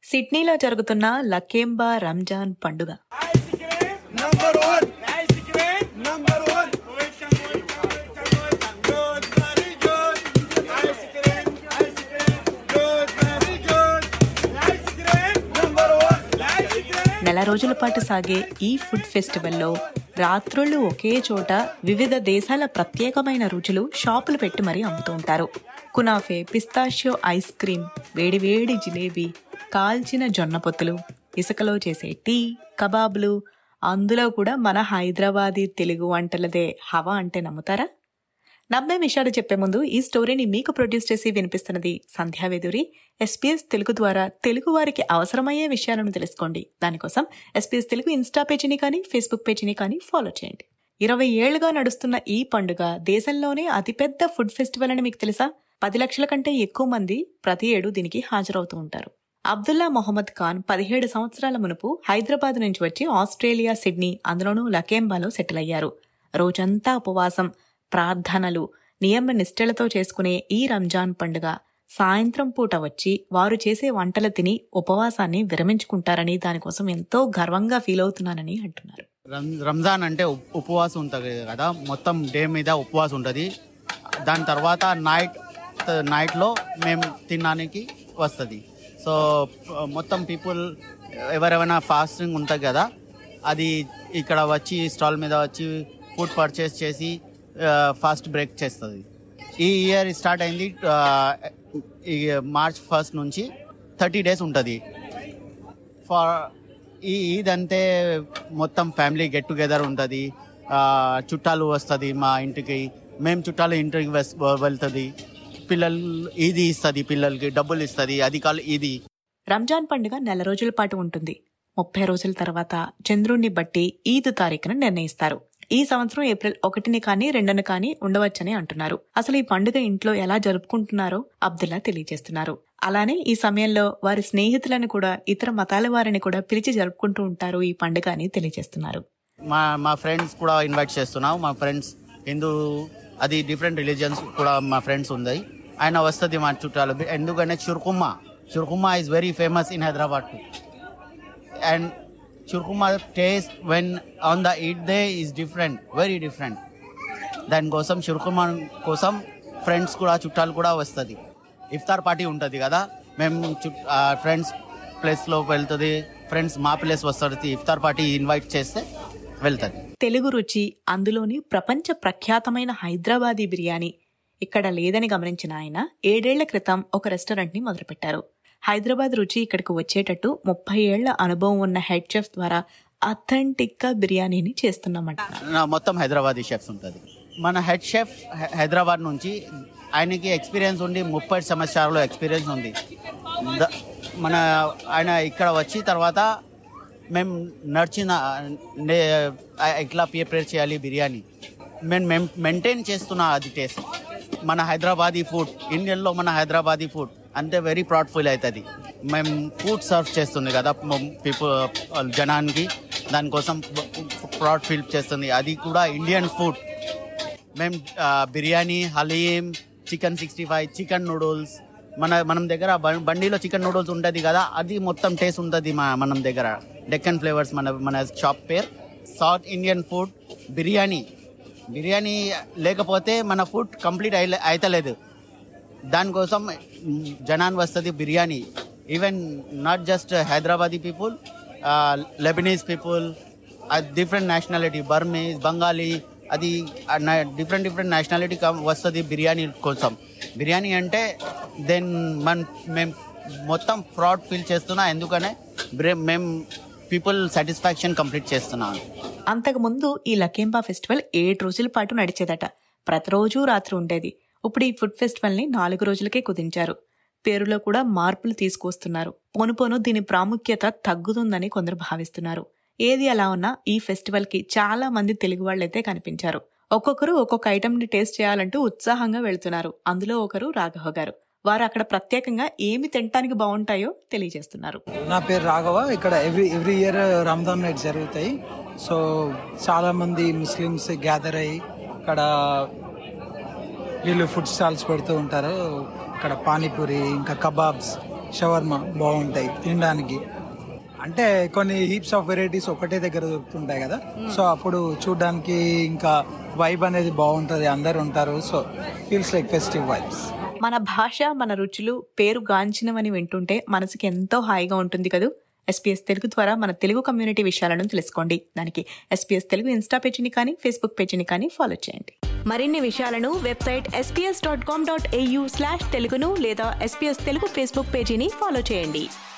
సిడ్నీలో జరుగుతున్న లకేంబా రంజాన్ పండుగ Number one. Number one. Good, very good. Ice cream, ice cream. Good, very good. Ice cream. Number one. Ice cream. నెల రోజుల పాటు సాగే ఈ ఫుడ్ ఫెస్టివల్లో రాత్రుళ్ళు ఒకే చోట వివిధ దేశాల ప్రత్యేకమైన రుచులు షాపులు పెట్టి మరీ అమ్ముతూ ఉంటారు కునాఫే పిస్తాషియో ఐస్ క్రీమ్ వేడివేడి జిలేబీ కాల్చిన జొన్న పొత్తులు ఇసుకలో చేసే టీ కబాబులు అందులో కూడా మన హైదరాబాదీ తెలుగు వంటలదే హవా అంటే నమ్ముతారా నమ్మే విషయాలు చెప్పే ముందు ఈ స్టోరీని మీకు ప్రొడ్యూస్ చేసి వినిపిస్తున్నది సంధ్యావేదూరి ఎస్పీఎస్ తెలుగు ద్వారా తెలుగు వారికి అవసరమయ్యే విషయాలను తెలుసుకోండి దానికోసం ఎస్పీఎస్ తెలుగు ఇన్స్టా పేజీని కానీ ఫేస్బుక్ పేజీని కానీ ఫాలో చేయండి ఇరవై ఏళ్లుగా నడుస్తున్న ఈ పండుగ దేశంలోనే అతిపెద్ద ఫుడ్ ఫెస్టివల్ అని మీకు తెలుసా పది లక్షల కంటే ఎక్కువ మంది ప్రతి ఏడు దీనికి హాజరవుతూ ఉంటారు అబ్దుల్లా మొహమ్మద్ ఖాన్ పదిహేడు సంవత్సరాల మునుపు హైదరాబాద్ నుంచి వచ్చి ఆస్ట్రేలియా సిడ్నీ అందులోనూ లకేంబాలో సెటిల్ అయ్యారు రోజంతా ఉపవాసం ప్రార్థనలు నియమ నిష్టలతో చేసుకునే ఈ రంజాన్ పండుగ సాయంత్రం పూట వచ్చి వారు చేసే వంటలు తిని ఉపవాసాన్ని విరమించుకుంటారని దానికోసం ఎంతో గర్వంగా ఫీల్ అవుతున్నానని అంటున్నారు రం- రంజాన్ అంటే ఉప్- ఉపవాసం ఉంటుంది కదా మొత్తం డే మీద ఉపవాసం ఉంటుంది దాని తర్వాత నైట్ నైట్లో మేము తినడానికి వస్తుంది సో మొత్తం పీపుల్ ఎవరెవరైనా ఫాస్టింగ్ ఉంటుంది కదా అది ఇక్కడ వచ్చి స్టాల్ మీద వచ్చి ఫుడ్ పర్చేస్ చేసి ఫాస్ట్ బ్రేక్ చేస్తుంది ఈ ఇయర్ స్టార్ట్ అయింది ఆ, ఈ మార్చ్ ఫస్ట్ నుంచి థర్టీ డేస్ ఉంటుంది ఫర్ ఈ ఈద్ అంటే మొత్తం ఫ్యామిలీ గెట్ టుగెదర్ ఉంటుంది చుట్టాలు వస్తుంది మా ఇంటికి మేము చుట్టాలు ఇంటికి వెస్- వెళ్తుంది పిల్లలు ఈది ఇస్తుంది పిల్లలకి డబ్బులు ఇస్తుంది అది కాదు ఇది రంజాన్ పండుగ నెల రోజుల పాటు ఉంటుంది ముప్పై రోజుల తర్వాత చంద్రుణ్ణి బట్టి ఈద్ తారీఖును నిర్ణయిస్తారు ఈ సంవత్సరం ఏప్రిల్ ఒకటిని కానీ రెండుని కానీ ఉండవచ్చని అంటున్నారు అసలు ఈ పండుగ ఇంట్లో ఎలా జరుపుకుంటున్నారో అబ్దుల్లా తెలియజేస్తున్నారు అలానే ఈ సమయంలో వారి స్నేహితులను కూడా ఇతర మతాల వారిని కూడా పిలిచి జరుపుకుంటూ ఉంటారు ఈ పండుగ అని తెలియజేస్తున్నారు మా మా ఫ్రెండ్స్ కూడా ఇన్వైట్ చేస్తున్నాం మా ఫ్రెండ్స్ హిందూ అది డిఫరెంట్ రిలీజియన్స్ కూడా మా ఫ్రెండ్స్ ఉన్నాయి ఆయన వస్తుంది మా చుట్టాలు ఎందుకంటే చురుకుమ్మ చురుకుమ్మ is very famous in Hyderabad and చురుకుమ్మ taste when on the Eid day is different very different దానికోసం చురుకుమ్మ కోసం ఫ్రెండ్స్ కూడా చుట్టాలు కూడా వస్తుంది ఇఫ్తార్ పార్టీ ఉంటుంది కదా మేము ఫ్రెండ్స్ ప్లేస్లో వెళ్తుంది ఫ్రెండ్స్ మా ప్లేస్ వస్తుంది ఇఫ్తార్ పార్టీ ఇన్వైట్ చేస్తే వెళ్తుంది తెలుగు రుచి అందులోని ప్రపంచ ప్రఖ్యాతమైన హైదరాబాదీ బిర్యానీ ఇక్కడ లేదని గమనించిన ఆయన ఏడేళ్ల క్రితం ఒక రెస్టారెంట్ ని మొదలుపెట్టారు హైదరాబాద్ రుచి ఇక్కడికి వచ్చేటట్టు ముప్పై ఏళ్ల అనుభవం ఉన్న హెడ్ చెఫ్ ద్వారా అథెంటిక్ గా బిర్యానీని చేస్తున్నామంటున్నారు నా మొత్తం హైదరాబాదీ షెఫ్స్ ఉంటుంది మన హెడ్ షెఫ్ హై- హైదరాబాద్ నుంచి ఆయనకి ఎక్స్పీరియన్స్ ఉండి ముప్పై సంవత్సరాలు ఎక్స్పీరియన్స్ ఉంది ద- మన ఆయన ఇక్కడ వచ్చి తర్వాత మేము నడిచిన నే- ఎట్లా ప్రిపేర్ చేయాలి బిర్యానీ మేము మేము మెయింటైన్ చేస్తున్న అది టేస్ట్ మన హైదరాబాదీ ఫుడ్ ఇండియన్లో మన హైదరాబాదీ ఫుడ్ అంతే వెరీ ప్రౌడ్ ఫీల్ అవుతుంది మేము ఫుడ్ సర్వ్ చేస్తుంది కదా పీపుల్ జనానికి దానికోసం ప్రౌడ్ ఫీల్ చేస్తుంది అది కూడా ఇండియన్ ఫుడ్ మేము ఆ, biryani haleem chicken sixty five chicken noodles మన మనం దగ్గర బం- బండిలో చికెన్ నూడిల్స్ ఉంటుంది కదా అది మొత్తం టేస్ట్ ఉంటుంది మా మనం దగ్గర డెక్కన్ ఫ్లేవర్స్ మన మన షాప్ పేరు south Indian food biryani biryani లేకపోతే మన ఫుడ్ కంప్లీట్ అయి అవుతలేదు దానికోసం మ్, జనాన్ వస్తుంది biryani even not just Hyderabadi people Lebanese people different nationality Burmese Bengali అది డిఫరెంట్ డిఫరెంట్ నేషనాలిటీ వస్తుంది బిర్యానీ కోసం బిర్యానీ అంటే దెన్ మన మేము మొత్తం ఫ్రాడ్ ఫీల్ చేస్తున్నా ఎందుకనే బ్రే- మేము పీపుల్ సాటిస్ఫాక్షన్ కంప్లీట్ చేస్తున్నాం అంతకుముందు ఈ లకేంబా ఫెస్టివల్ ఏడు రోజుల పాటు నడిచేదట ప్రతిరోజు రాత్రి ఉండేది ఇప్పుడు ఈ ఫుడ్ ఫెస్టివల్ ని నాలుగు రోజులకే కుదించారు పేరులో కూడా మార్పులు తీసుకొస్తున్నారు పోను పోను దీని ప్రాముఖ్యత తగ్గుతుందని కొందరు భావిస్తున్నారు ఏది అలా ఉన్నా ఈ ఫెస్టివల్ కి చాలా మంది తెలుగు వాళ్ళైతే కనిపించారు ఒక్కొక్కరు ఒక్కొక్క ఐటమ్ ని టేస్ట్ చేయాలంటూ ఉత్సాహంగా వెళ్తున్నారు అందులో ఒకరు రాఘవ గారు వారు అక్కడ ప్రత్యేకంగా ఏమి తినటానికి బాగుంటాయో తెలియజేస్తున్నారు నా పేరు రాఘవ ఇక్కడ every every year Ramzan night జరుగుతాయి సో చాలా మంది ముస్లిమ్స్ గ్యాదర్ అయ్యి ఇక్కడ వీళ్ళు ఫుడ్ స్టాల్స్ పెడుతూ ఉంటారు ఇక్కడ పానీపూరి ఇంకా కబాబ్స్ షవర్మా బాగుంటాయి తినడానికి అంటే కొన్ని హీప్స్ ఆఫ్ వెరైటీస్ ఒకటే దగ్గర దొరుకుతుంటాయి కదా సో అప్పుడు చూడడానికి ఇంకా వైబ్ అనేది బాగుంటుంది అందరు ఉంటారు so feels like festive vibes మన భాష మన రుచులు పేరు గాంచినవని వింటుంటే మనసుకి ఎంతో హాయిగా ఉంటుంది కదూ ఎస్పీఎస్ తెలుగు ద్వారా మన తెలుగు కమ్యూనిటీ విషయాలను తెలుసుకోండి దానికి ఎస్పీఎస్ తెలుగు ఇన్స్టా పేజీని కానీ ఫేస్బుక్ పేజీని కానీ ఫాలో చేయండి మరిన్ని విషయాలను website SPS dot com dot AU slash తెలుగును లేదా ఎస్పీఎస్ తెలుగు ఫేస్బుక్ పేజీని ఫాలో చేయండి